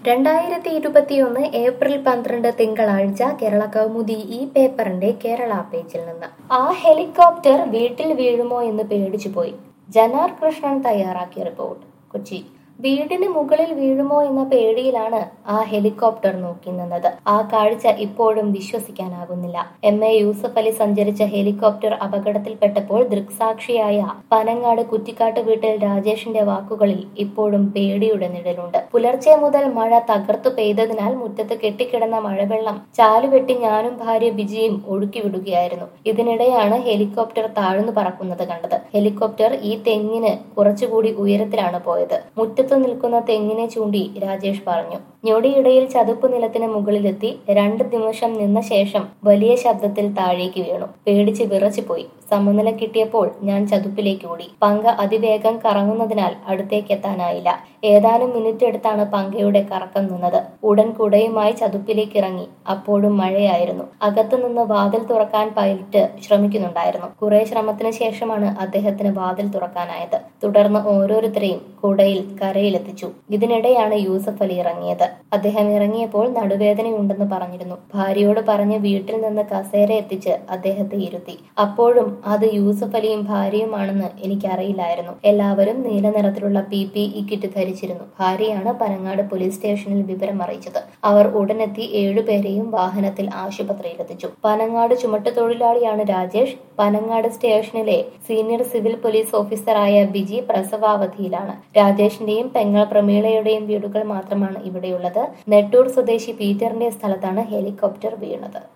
രണ്ടായിരത്തി ഇരുപത്തിയൊന്ന് ഏപ്രിൽ പന്ത്രണ്ട് തിങ്കളാഴ്ച കേരള കൗമുദി ഈ പേപ്പറിന്റെ കേരള പേജിൽ നിന്ന് ആ ഹെലികോപ്റ്റർ വീട്ടിൽ വീഴുമോ എന്ന് പേടിച്ചു പോയി ജനാർ കൃഷ്ണൻ തയ്യാറാക്കിയ റിപ്പോർട്ട് കൊച്ചി വീടിന് മുകളിൽ വീഴുമോ എന്ന പേടിയിലാണ് ആ ഹെലികോപ്റ്റർ നോക്കി നിന്നത് ആ കാഴ്ച ഇപ്പോഴും വിശ്വസിക്കാനാകുന്നില്ല എം എ യൂസഫ് അലി സഞ്ചരിച്ച ഹെലികോപ്റ്റർ അപകടത്തിൽപ്പെട്ടപ്പോൾ ദൃക്സാക്ഷിയായ പനങ്ങാട് കുറ്റിക്കാട്ട് വീട്ടിൽ രാജേഷിന്റെ വാക്കുകളിൽ ഇപ്പോഴും പേടിയുടെ നിഴലുണ്ട് പുലർച്ചെ മുതൽ മഴ തകർത്തു പെയ്തതിനാൽ മുറ്റത്ത് കെട്ടിക്കിടന്ന മഴവെള്ളം ചാലുവെട്ടി ഞാനും ഭാര്യ ബിജിയും ഒഴുക്കി വിടുകയായിരുന്നു ഇതിനിടെയാണ് ഹെലികോപ്റ്റർ താഴ്ന്നു പറക്കുന്നത് കണ്ടത് ഹെലികോപ്റ്റർ ഈ തെങ്ങിന് കുറച്ചുകൂടി ഉയരത്തിലാണ് പോയത് മുറ്റത്ത് നിൽക്കുന്ന തെങ്ങിനെ ചൂണ്ടി രാജേഷ് പറഞ്ഞു ഞൊടിയിടയിൽ ചതുപ്പ് നിലത്തിന് മുകളിലെത്തി രണ്ട് നിമിഷം നിന്ന ശേഷം വലിയ ശബ്ദത്തിൽ താഴേക്ക് വീണു പേടിച്ച് വിറച്ചുപോയി സമനില കിട്ടിയപ്പോൾ ഞാൻ ചതുപ്പിലേക്ക് ഓടി പങ്ക അതിവേഗം കറങ്ങുന്നതിനാൽ അടുത്തേക്ക് എത്താനായില്ല ഏതാനും മിനിറ്റ് എടുത്താണ് പങ്കയുടെ കറക്കം നിന്നത് ഉടൻ കുടയുമായി ചതുപ്പിലേക്ക് ഇറങ്ങി അപ്പോഴും മഴയായിരുന്നു അകത്തുനിന്ന് വാതിൽ തുറക്കാൻ പൈലറ്റ് ശ്രമിക്കുന്നുണ്ടായിരുന്നു കുറെ ശ്രമത്തിന് ശേഷമാണ് അദ്ദേഹത്തിന് വാതിൽ തുറക്കാനായത് തുടർന്ന് ഓരോരുത്തരെയും കുടയിൽ കരയിലെത്തിച്ചു ഇതിനിടെയാണ് യൂസഫ് അലി ഇറങ്ങിയത് അദ്ദേഹം ഇറങ്ങിയപ്പോൾ നടുവേദനയുണ്ടെന്ന് പറഞ്ഞിരുന്നു ഭാര്യയോട് പറഞ്ഞ് വീട്ടിൽ നിന്ന് കസേര എത്തിച്ച് അദ്ദേഹത്തെ ഇരുത്തി അപ്പോഴും അത് യൂസഫ് അലിയും ഭാര്യയുമാണെന്ന് എനിക്കറിയില്ലായിരുന്നു എല്ലാവരും നീല നിറത്തിലുള്ള പി പി ഇ കിറ്റ് ധരിച്ചിരുന്നു ഭാര്യയാണ് പനങ്ങാട് പോലീസ് സ്റ്റേഷനിൽ വിവരം അറിയിച്ചത് അവർ ഉടനെത്തി ഏഴുപേരെയും വാഹനത്തിൽ ആശുപത്രിയിലെത്തിച്ചു പനങ്ങാട് ചുമട്ടുതൊഴിലാളിയാണ് രാജേഷ് പനങ്ങാട് സ്റ്റേഷനിലെ സീനിയർ സിവിൽ പോലീസ് ഓഫീസറായ ബിജി പ്രസവാവധിയിലാണ് രാജേഷിന്റെയും പെങ്ങൾ പ്രമീളയുടെയും വീടുകൾ മാത്രമാണ് ഇവിടെയുള്ളത് നെട്ടൂർ സ്വദേശി പീറ്ററിന്റെ സ്ഥലത്താണ് ഹെലികോപ്റ്റർ വീണത്